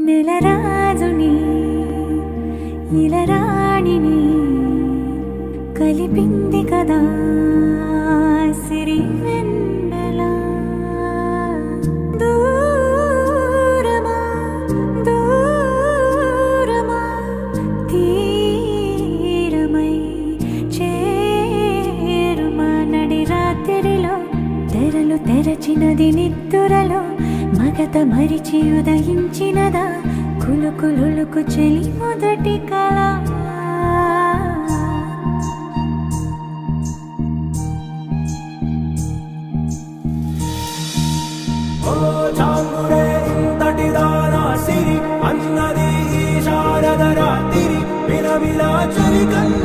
నెలరాజుని ఇలరాణిని కలిపింది కదా సిరి వెన్నెల దూరమా దూరమా తీరమై చేరుమా నడి రాత్రిలో తెరలు తెరచినది నిద్దురలో మగత మరిచి ఉదయించినదా కులుకులుకు చెలి మొదటి కళ ఓ చాంగురే ఇంతటి దానా సిరి అన్నది ఈ శారద రాత్రి విలవిలా చలి